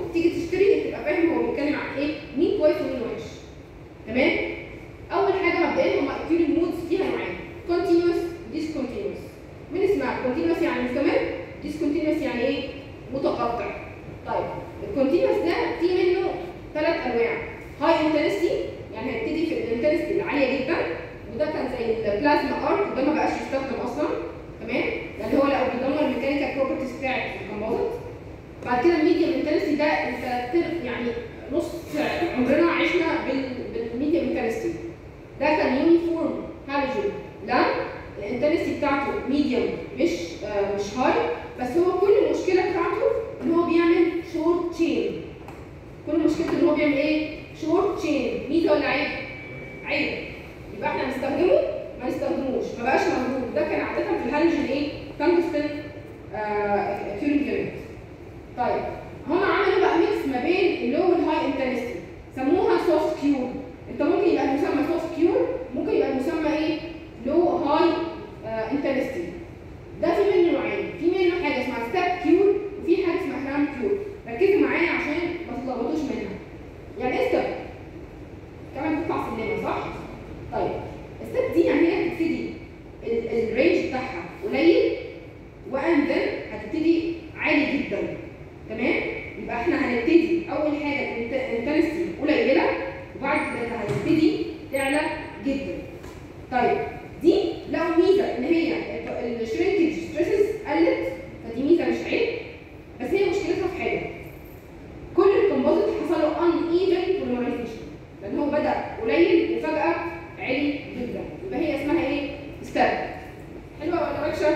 هاي انتنسي يعني هيبتدي في الانتنسي العاليه جدا وده كان زي البلازما ارك ده ما بقاش يستخدم اصلا تمام يعني هو لا بيدمر الميكانيكال بروبرتيز بتاعت الكمبوزيت بعد كده الميديم انتنسي ده انت تر- يعني نص عمرنا عشنا بال- بالميديم انتنسي ده كان يونيفورم هالوجين لام الانتنسي بتاعته ميديوم مش آه مش هاي بس هو كل المشكله بتاعته ان هو بيعمل شورت تشين كل مشكلته ان هو بيعمل ايه؟ شورت تشين ميزه ولا عيب؟ عيب يبقى احنا نستخدمه ما نستخدموش ما بقاش موجود ده كان عاده في الهالوجين ايه؟ تنجستن آه كيورينج يونت طيب هم عملوا بقى ميكس ما بين اللو والهاي انتنسيتي سموها سوفت كيور انت ممكن يبقى المسمى سوفت كيور ممكن يبقى المسمى ايه؟ لو هاي انتنسيتي ده في منه نوعين في منه حاجه اسمها ستاب كيور وفي حاجه اسمها رام كيور ركزوا معايا عشان ما تتلخبطوش منها يعني ايه ستاب كمان بتطلع سلمه صح طيب الستاب دي يعني هي بتبتدي ال- الرينج بتاعها قليل وان ذن هتبتدي عالي جدا تمام يبقى احنا هنبتدي اول حاجه انتنسي قليله وبعد كده هتبتدي تعلى جدا طيب دي لقوا ميزه ان هي الشرينكج ستريسز قلت فدي ميزه مش عيب بس هي مشكلتها في حاجه كل الكومبوزيت حصل له ان ايفن بوليمرايزيشن لان هو بدا قليل وفجاه عالي جدا يبقى هي اسمها ايه؟ ستاب حلوه ولا وحشه؟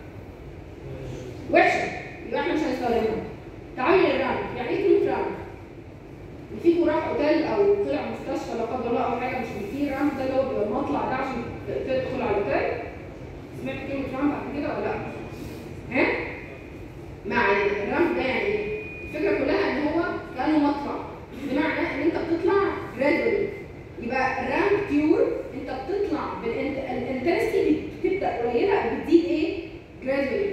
وحشه يبقى احنا مش هنستخدمها تعالوا للرام يعني ايه كلمه رام؟ اللي فيكم راح اوتيل او طلع مستشفى لا قدر الله او حاجه مش فيه رام ده اللي هو بيبقى المطلع ده عشان تدخل على الاوتيل سمعت كلمه رام بعد كده ولا لا؟ ها؟ مع الرامب ده يعني ايه؟ الفكره كلها ان هو كانه مطلع بمعنى ان انت بتطلع جرادولي يبقى الرامب بيور انت بتطلع بالانتنسيتي بتبدا قليله بتزيد ايه؟ جرادولي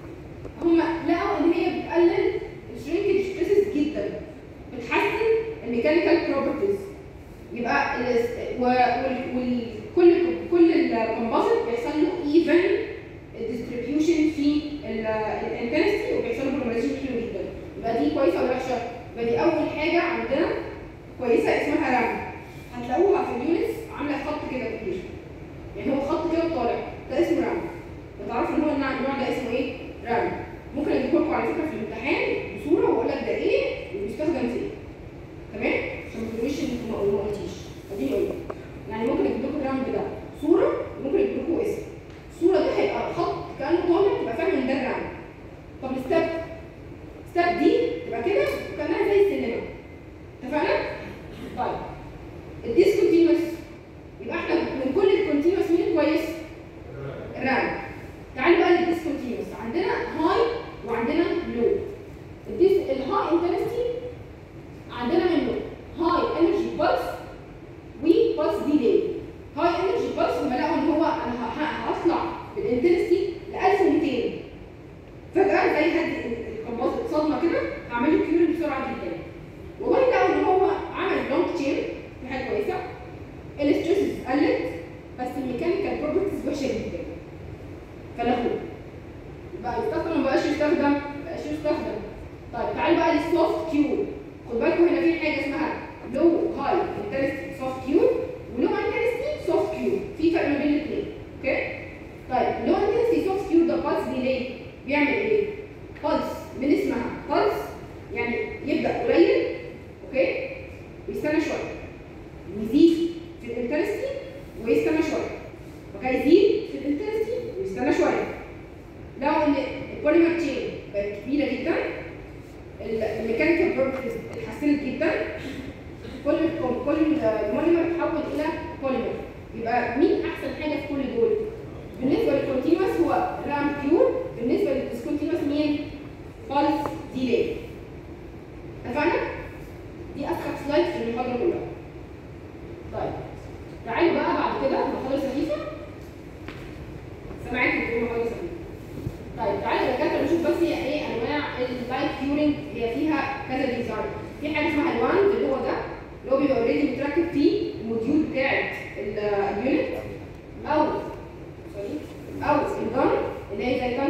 هم لقوا ان هي بتقلل الشرينكج ستريسز جدا بتحسن الميكانيكال بروبرتيز يبقى ال- و- وال- وال- كل كل الكومبوزيت بيحصل له ايفن الديستريبيوشن في الانتنسيتي وبيحصل له بوليمرايزيشن حلو جدا يبقى دي كويسه ولا وحشه؟ يبقى دي اول حاجه عندنا كويسه اسمها رام هتلاقوها في اليونتس عامله خط كده كبير يعني هو خط كده طالع ده اسمه رام بتعرفوا ان هو النوع النوع ده اسمه ايه؟ رام ممكن اجيب لكم على فكره في الامتحان بصوره واقول لك ده ايه وبيستخدم في ايه تمام؟ عشان ما تقوليش انت ما ما قلتيش اديني اقول يعني ممكن اجيب لكم الرام ده صوره وممكن اجيب لكم اسم الصوره دي هيبقى خط كانه طالع تبقى فاهم ان ده الرام طب الستep ستيب دي تبقى كده وكانها زي السينما اتفقنا؟ طيب الديسكونتينوس يبقى احنا من كل الكونتينوس مين كويس؟ الرام تعالوا بقى للديسكونتينوس عندنا هاي وعندنا لو الديس الهاي انتنسيتي عندنا منه هاي انرجي بلس وبلس ديلي هاي انرجي بلس هم لقوا ان هو انا ه- ه- هطلع بالانتنسيتي ل 1200 فجاه زي هدي الكمبوزيت صدمه كده هعمل له كيورنج بسرعه جدا والله لقوا ان هو عمل لونج تشين دي حاجه كويسه الاستريسز قلت بس الميكانيكال بروبرتيز وحشه جدا فلغوه بقى يستخدم ما بقاش يستخدم ما بقاش يستخدم طيب تعالوا بقى للسوفت كيور خد بالكم هنا في حاجه اسمها لو هاي انتنسيتي سوفت كيور ولو انتنسيتي سوفت كيور في فرق ما بين الاثنين اوكي طيب لو انتنسيتي سوفت كيور ده بالس ديلي بيعمل ايه؟ بالس من اسمها بالس يعني يبدا قليل اوكي ويستنى شويه يزيد في الانتنسيتي ويستنى شويه وكان يزيد في الانتنسيتي ويستنى شويه لو ان البوليمر تشين بقت كبيره جدا الميكانيكال بروبرتيز اتحسنت جدا كل الكم- كل المونيمر اتحول الى بوليمر يبقى مين احسن حاجه في كل دول؟ بالنسبه للكونتينوس هو رام بيور بالنسبه للديسكونتينوس مين؟ بالس ديلي اتفقنا؟ دي اسهل سلايد في المحاضره كلها طيب تعالوا بقى بعد كده محاضره سخيفه سمعتكم بتقولوا محاضره سخيفه طيب تعالوا يا دكاتره نشوف بس هي ايه انواع اللايت كيورنج هي فيها كذا ديزاين في حاجه اسمها الوان اللي هو ده اللي هو بيبقى اوريدي متركب فيه الموديول بتاعت ال- اليونت او سوري او الجن اللي هي زي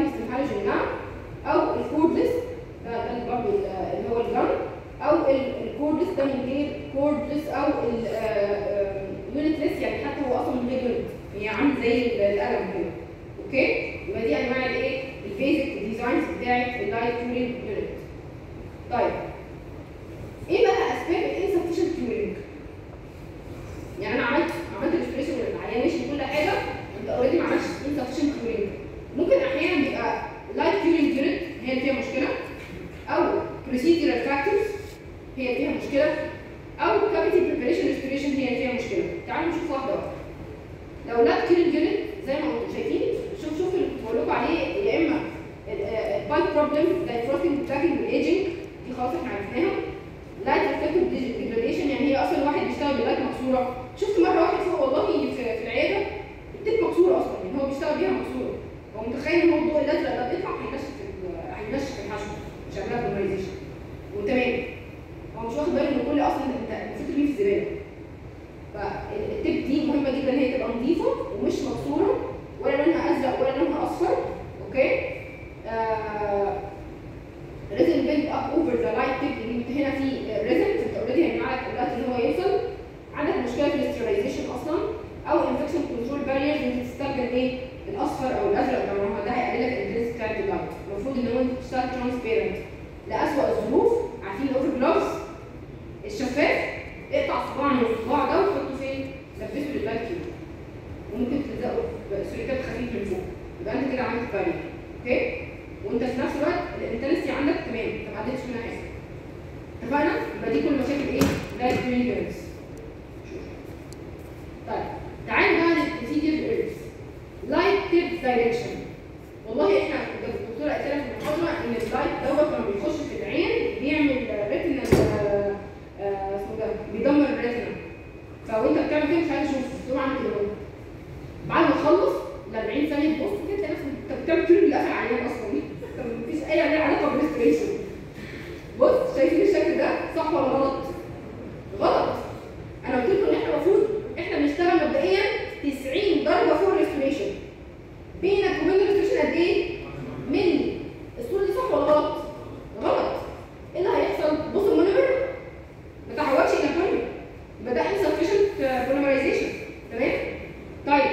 اصلا من غير يونت هي عامله زي القلم كده اوكي يبقى دي انواع الايه البيزك ديزاينز بتاعت اللايت كيورنج يونت طيب ايه بقى اسباب الانسفشنت كيورنج يعني انا عملت عملت ريستريشن للعيان ماشي كل حاجه انت اوريدي ما عملتش انسفشنت كيورنج ممكن احيانا بيبقى لايت كيورنج يونت هي اللي فيها مشكله او procedural فاكتورز هي اللي فيها مشكله او كافيتي بريبريشن ريستوريشن هي اللي فيها مشكله تعالوا نشوف واحده واحده لو لايت كيورنج يونت زي ما انتم شايفين شوف شوف اللي كنت بقول لكم عليه يا اما البايت بروبلم زي فروستنج بلاكينج والايجنج دي خلاص احنا عرفناها لايت ريفلكتيف ديجراديشن يعني هي اصلا واحد بيشتغل بلايت مكسوره شفت مره واحد فوق والله في, في العياده التيب مكسوره اصلا يعني هو بيشتغل بيها مكسوره هو متخيل ان هو الضوء الازرق ده بيطلع هينشف ال- هينشف الحشو مش هيعملها بولاريزيشن وتمام هو مش واخد باله ان كل اصلا انت المفروض ترميه في الزباله فالتيب دي مهمه جدا ان هي تبقى نظيفه ومش مكسوره ولا لونها ازرق ولا لونها اصفر اوكي آه لازم بيلد اب اوفر ذا لايت تيب اللي انت هنا في ريزن انت اوريدي هيمنعك دلوقتي ان هو يوصل عندك مشكله في الاسترلايزيشن اصلا او انفكشن كنترول باريرز انت تستخدم ايه الاصفر او الازرق ده ما هو ده هيقلل لك الانتنس بتاعت اللايت المفروض ان هو انت تشتغل ترانسبيرنت لاسوء الظروف عارفين الاوفر جلوفز الشفاف اقطع صباع من الصباع ده وحطه فين؟ لبسه لللايت كيو وممكن تلزقه بسوريكات خفيف من فوق يبقى انت كده عملت بارير اوكي وانت في نفس الوقت الانتنسي عندك تمام انت ما عدتش منها حاجه اتفقنا؟ يبقى دي كل مشاكل ايه؟ لايت كيورنج طيب تعالى بقى للبروسيدير ايرز لايت تيب دايركشن والله احنا الدكتوره قالت لنا في المحاضره ان اللايت دوت لما بيخش في العين بيعمل ريتنا اسمه ده بيدمر الريتنا فوانت بتعمل كده مش عايز تشوف تقوم عامل كده برضه. بعد ما تخلص ال 40 ثانيه تبص كده تلاقي نفسك انت بتعمل كل اللي قافل عيان اصلا انت مفيش اي علاقه بالريستريشن بص شايفين الشكل ده صح ولا غلط؟ غلط انا قلت لكم ان احنا المفروض احنا بنشتغل مبدئيا 90 درجه فوق الريستوريشن بينك وبين الريستوريشن قد ايه؟ ملي الصوره دي صح ولا غلط؟ غلط ايه اللي هيحصل؟ بص المونيمر ما تحولش الى بوليمر يبقى ده insufficient polymerization تمام؟ طيب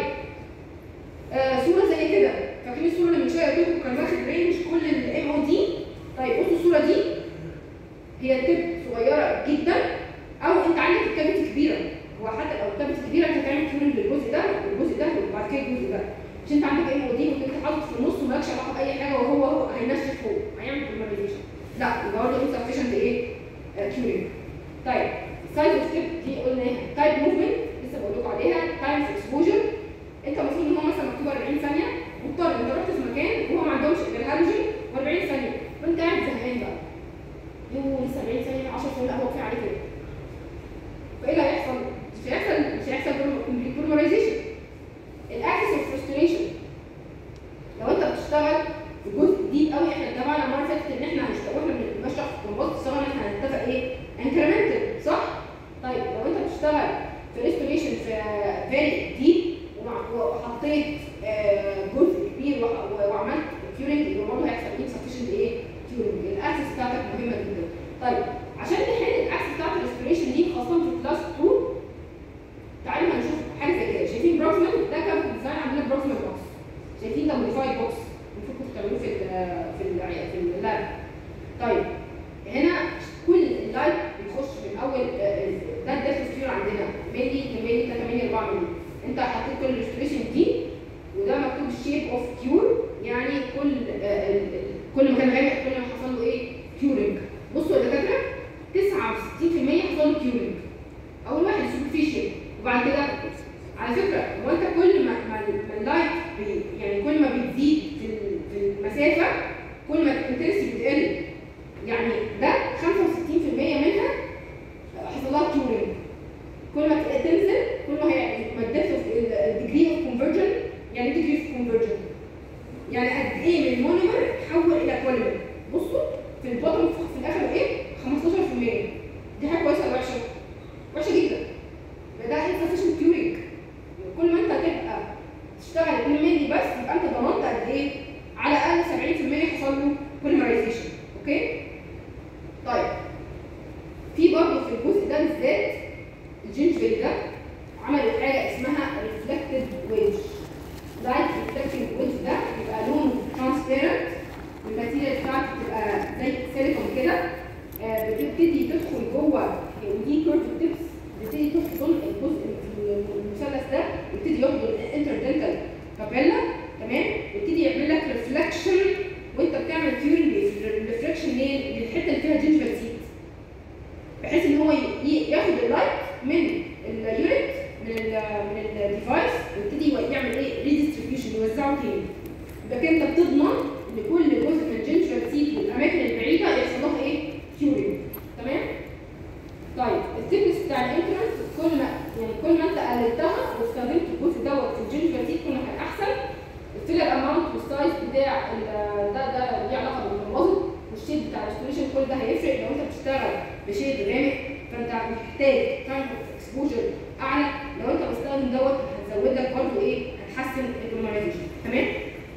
آه صوره زي كده فاكرين الصوره اللي من شويه قلت لكم كان واخد رينج كل الام او دي طيب بصوا الصوره دي هي تب صغيره جدا او انت عندك الكافيتي كبيره هو حتى لو الكافيتي كبيره انت هتعمل كيورنج للجزء ده والجزء ده وبعد كده الجزء ده مش انت عندك ام او دي وانت حاطط في النص ومالكش علاقه باي حاجه وهو هو هينشف فوق هيعمل بوليمرايزيشن لا يبقى برضه insufficient ايه؟ كيورنج طيب سايز اوف ستيب دي قلناها تايب موفمنت لسه بقول لكم عليها تايم اكسبوجر انت المفروض ان هو مثلا مكتوب 40 ثانيه مضطر انت رحت في مكان وهو ما عندهمش غير هالوجين و40 ثانيه فانت قاعد زهقان بقى يوه لسه 40 ثانيه 10 ثانيه لا هو كفايه عليه كده فايه اللي هيحصل؟ مش هيحصل مش هيحصل كومبليت بوليمرايزيشن الاكسس اوف فرستريشن لو انت بتشتغل في جزء جديد قوي احنا اتفقنا المره اللي فاتت ان احنا هنشتغل واحنا بنشرح في كومبوست اشتغلنا احنا هنتفق ايه؟ انكريمنتال صح؟ طيب لو انت بتشتغل في ريستوريشن في فيري ديب وحطيت آه، جزء كبير وح- و- وعملت كيورنج يبقى برضه هيحصل insufficient ايه؟ كيورنج الاكسس بتاعتك مهمه جدا. طيب عشان نحل الاكسس بتاعت الريستوريشن دي خاصه في كلاس 2 تعالوا هنشوف حاجه زي كده شايفين بروكسمان ده كان في الديزاين عندنا بروكسمان بوكس شايفين ده موديفايد بوكس المفروض كنتوا تعملوه في ال في ال في اللاب طيب هنا كل اللايت بيخش من اول آه، ده الداتا ستير عندنا ملي 2 ملي 3 ملي 4 ملي انت حطيت كل الريستوريشن دي وده مكتوب شيب اوف كيور يعني كل آه، ال- ال- كل ما كان غامق كل ما حصل له ايه كيورنج بصوا يا دكاتره 69% حصل له كيورنج اول واحد سوبرفيشال وبعد كده على فكره هو انت كل ما ما ما اللايت بي يعني كل ما بتزيد في ال- في المسافه كل ما الانتنسي بتقل يعني ده 65% منها حصل لها كيورنج كل ما تنزل كل ما هي ما الديجري اوف كونفرجن يعني ديجري اوف كونفرجن يعني قد ايه من المونيمر تحول الى بوليمر بصوا في البطن في الاخر ايه 15% دي حاجه كويسه ولا وحشه؟ وحشه جدا يبقى ده insufficient curing كل ما انت تبقى تشتغل 2 مللي بس يبقى انت ضمنت قد ايه؟ على الاقل 70% حصل له polymerization اوكي؟ طيب في برضه في الجزء ده بالذات الجينجفيل ده عملوا حاجه اسمها من الديفايس ويبتدي يعمل ايه ريديستريبيوشن يوزعه تاني يبقى كده انت بتضمن ان كل جزء من الجنترال سيت والاماكن البعيده يحصل لها ايه كيورينج تمام طيب الثيكنس بتاع الانترنس كل ما يعني كل ما انت قللتها واستخدمت الجزء دوت في الجنترال سيت كل ما كان احسن الفيلر اماونت والسايز بتاع ال- ده ده ليه علاقه بالكمبوزيت والشيد بتاع الريستوريشن كل ده هيفرق لو انت بتشتغل بشيد غامق فانت محتاج تعمل اكسبوجر اعلى لو انت بتستخدم دوت هتزود لك برضه ايه هتحسن البولاريزيشن تمام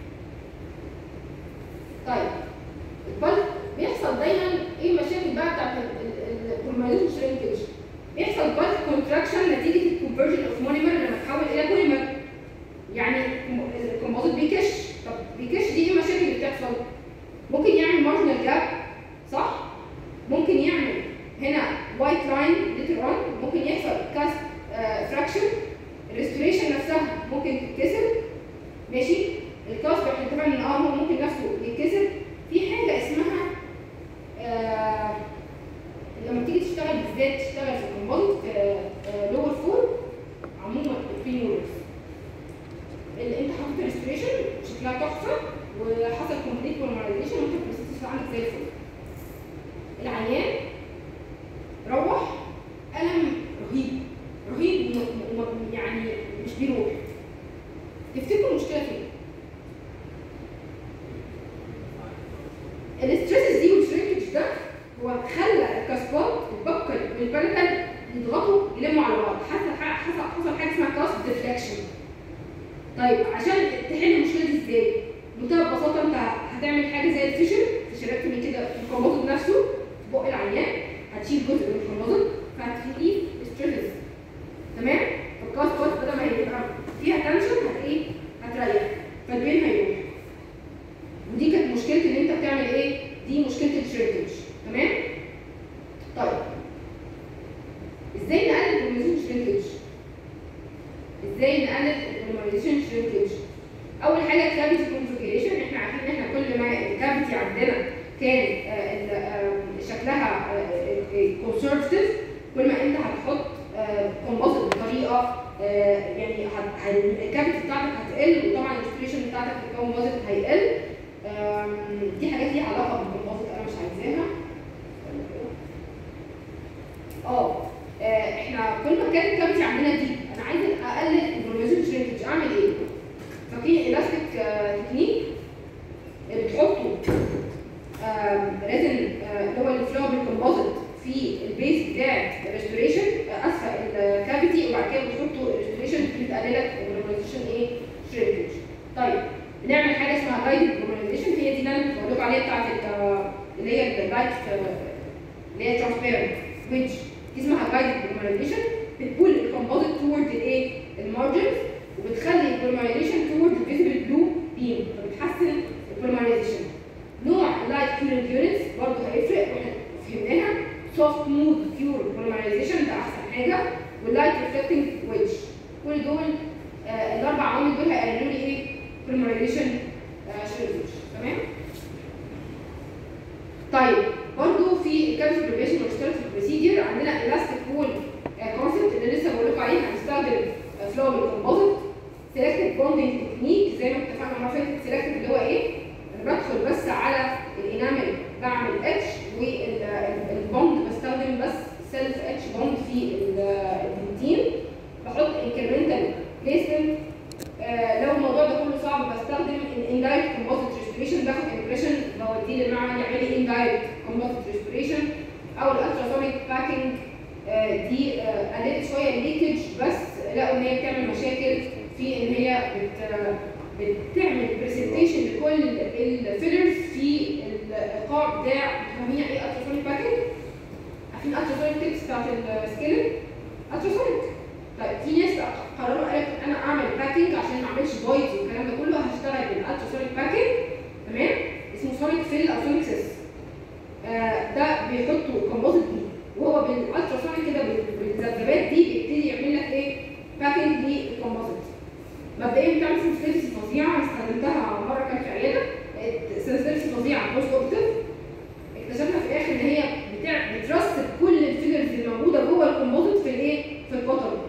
طيب البلك بيحصل دايما ايه المشاكل بقى بتاعت البولاريزيشن شرينكج بيحصل بلك كونتراكشن نتيجه الكونفرجن اوف مونيمر لما تحول الى بوليمر يعني الكومبوزيت بيكش طب بيكش دي ايه المشاكل اللي بتحصل ممكن يعمل مارجنال جاب صح ممكن يعمل هنا وايت لاين ليتر اون ممكن يحصل كاست فراكشن الريستوريشن نفسها ممكن تتكسر ماشي الكاست احنا اتفقنا ان اه هو ممكن نفسه يتكسر في حاجه اسمها آه لما تيجي تشتغل بالذات تشتغل في الكومبوزيت في لور فور عموما في نورز اللي انت حاطط ريستوريشن شكلها تحفه وحصل كومبليت بولمرايزيشن وانت البروسيس عندك زي الفل العيان روح الم رهيب رهيب وم- وم- يعني مش بيروح تفتكروا المشكله فين؟ الاستريسز دي والشرينكج ده هو خلى الكاسبات البكر والبالكال يضغطوا يلموا على بعض حصل ح- حصل حصل حاجه اسمها كاست ديفليكشن طيب عشان تحل المشكله دي ازاي؟ بمنتهى البساطه انت هتعمل حاجه زي الفيشر فيشركتومي كده في الكومبوزيت نفسه في بق العيان هتشيل جزء من الكومبوزيت فهتخليه ستريسز تمام؟ فالكاسبات بدل ما يبقى فيها تنشن هتلاقيه هتريح فالبين هيروح ودي كانت مشكله ان انت بتعمل ايه؟ دي مشكله الشرينكج تمام؟ طيب ازاي نقلل البروميزيشن شرينكج؟ ازاي نقلل البوليمرايزيشن شرينكج اول حاجه الكافيتي كونفيجريشن احنا عارفين ان احنا كل ما الكافيتي عندنا كان آه، ال- آه، شكلها كونسرفتيف كل ما انت هتحط كومبوزيت بطريقه آه، يعني هت- ه- الكافيتي بتاعتك هتقل وطبعا الانسبريشن بتاعتك في الكومبوزيت هيقل آم، دي حاجات ليها علاقه بالكومبوزيت انا مش عايزاها اه آه، احنا كل ما كانت الكافيتي عندنا دي انا عايزه اقلل البروميزيشن شرينكج اعمل ايه؟ فاكرين الاستيك تكنيك اللي بتحطوا ريزن اللي هو الفلوبل كومبوزيت في البيس بتاع الريستوريشن اسفل الكافيتي وبعد كده بتحطوا الريستوريشن بتقلل لك البروميزيشن ايه؟ شرينكج طيب بنعمل حاجه اسمها جايد بروميزيشن هي دي اللي انا كنت بقول لكم عليها بتاعت ال- اللي هي اللايت اللي هي ترانسبيرنت ويدج دي اسمها جايد بوليمرايزيشن بتبول الكومبوزيت تورد الايه المارجنز وبتخلي البوليمرايزيشن تورد الفيزبل بلو بيم فبتحسن البوليمرايزيشن نوع اللايت كيورنج يونتس برضه هيفرق واحنا فهمناها سوفت مود كيور بوليمرايزيشن ده احسن حاجه واللايت ريفلكتنج ويدج كل دول آه الاربع عوامل دول هيقللوا لي ايه بوليمرايزيشن شرينكج تمام طيب برضو في الكالسيوم بريبريشن والستارت بروسيدير عندنا الاستيك وول كونسبت اللي لسه بقول لكم عليه هنستخدم فلوبل كومبوزيت سيلكتد بوندنج تكنيك زي ما اتفقنا المره اللي فاتت سيلكتد اللي هو ايه؟ انا بدخل بس على الانامل بعمل اتش والبوند بستخدم بس سيلف اتش بوند في البروتين بحط انكرمنتال بليسمنت آه، لو الموضوع ده كله صعب بستخدم الاندايركت كومبوزيت ريستوريشن باخد امبريشن بوديه للمعمل يعمل لي اندايركت كومبوزيت ريستوريشن او الالتراسونيك باكينج دي آه، قللت شويه الليكج بس لقوا ان هي بتعمل مشاكل في ان هي بت بتعمل برزنتيشن لكل الفيلرز في الايقاع بتاع فاهمين يعني ايه التراسونيك باكينج؟ عارفين الالتراسونيك تيبس بتاعت السكيلن؟ التراسونيك طيب في ناس قرروا قالت انا اعمل باكينج عشان ما اعملش فويدز والكلام ده كله هشتغل بالالتراسونيك باكينج تمام اسمه سونيك فيل او سونيك سيس آه ده بيحطوا كومبوزيت دي وهو بالالتراسونيك كده بال- بالذبذبات دي بيبتدي يعمل لك ايه باكينج للكومبوزيت مبدئيا بتعمل سنسيتيفيتي فظيعه انا استخدمتها مره كان في عياده سنسيتيفيتي فظيعه بوست اوبتيف اكتشفنا في الاخر ان هي بتع... بترصد كل الفيجرز اللي موجوده جوه الكومبوزيت في الايه في البطل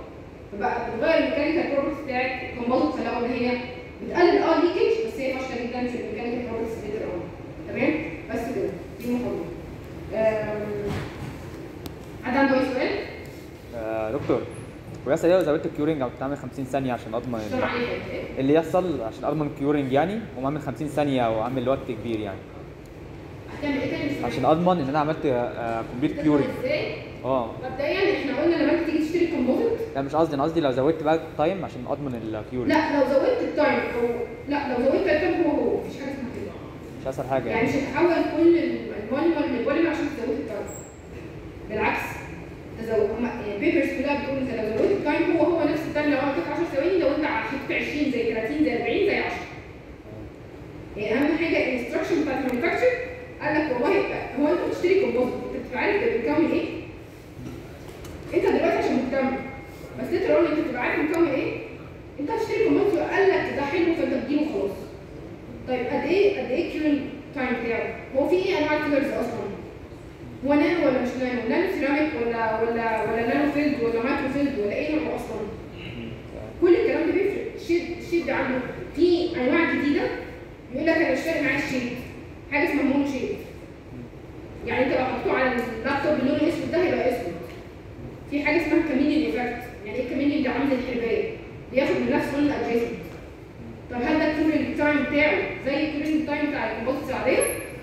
فبقى بتغير الميكانيكال بروبرتيز بتاعت الكومبوزيت فلقوا ان هي بتقلل اه ليكج بس هي فاشله جدا في الميكانيكال بروبرتيز ليتر اون تمام بس كده دي محاضره آم، حد عنده اي سؤال؟ آه دكتور ويحصل ايه لو زودت الكيورنج او بتعمل 50 ثانيه عشان اضمن اشتغل ال- عليه كده ايه؟ اللي يحصل عشان اضمن الكيورنج يعني واعمل 50 ثانيه او اعمل وقت كبير يعني هتعمل ايه تاني؟ عشان اضمن ان انا عملت كومبليت تدخل كيورنج ازاي؟ اه مبدئيا احنا قلنا لما انت تيجي تشتري كومبوزيت لا مش قصدي انا قصدي لو زودت بقى تايم عشان اضمن الكيورنج لا لو زودت التايم او لا لو زودت التايم هو هو مفيش حاجه اسمها كده مش هيحصل حاجه يعني يعني مش هتحول كل المونيمر لبوليمر عشان تزود التايم بالعكس تزود البيبرز كلها بتقول انت لو زودت التايم هو هو نفس التايم لو انا قلت 10 ثواني لو انت حطيت 20 زي 30 زي 40 زي 10 يعني اهم حاجه الانستراكشن بتاعت المانيفاكتشر قال لك والله هو انت بتشتري كومبوزيت انت بتبقى عارف ده بيكون ايه؟ انت دلوقتي عشان مهتم بس انت لو انت بتبقى عارف مكون ايه؟ انت هتشتري كومبوزيت وقال لك ده حلو فانت تجيبه خلاص طيب قد ايه قد ايه كيورنج تايم بتاعه؟ هو في ايه انواع الكيورز اصلا؟ هو نانو ولا مش نانو؟ نانو سيراميك ولا ولا ولا نانو فيلد ولا مايكرو فيلد ولا ايه نوعه اصلا؟ كل الكلام ده بيفرق الشيد الشيد ده عنده في انواع جديده يقول لك انا مش فارق معايا الشيد حاجه اسمها مونو شيد يعني انت لو حطيته على اللابتوب باللون الاسود ده هيبقى اسود في حاجه اسمها كامينيون ايفكت يعني ايه كامينيون ده عامل زي الحربايه بياخد من نفس لون الادجيسنت طب هل ده الكورنج تايم بتاعه زي الكورنج تايم بتاع الكومبوزيت العاديه؟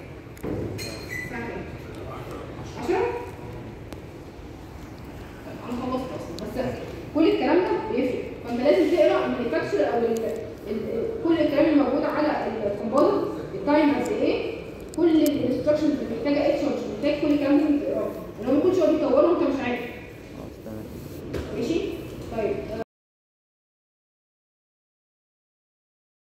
سهل 10 انا خلصت اصلا بس كل الكلام ده بيفرق فانت لازم تقرا المانيفاكتشر او ال ال كل الكلام الموجود على الكومبوزيت التايم قد ايه كل الانستراكشنز اللي محتاجه اتش مش محتاج كل الكلام ده لازم تقراه ولو ما كنتش هو بيطوره وانت مش عارف خلاص تمام ماشي طيب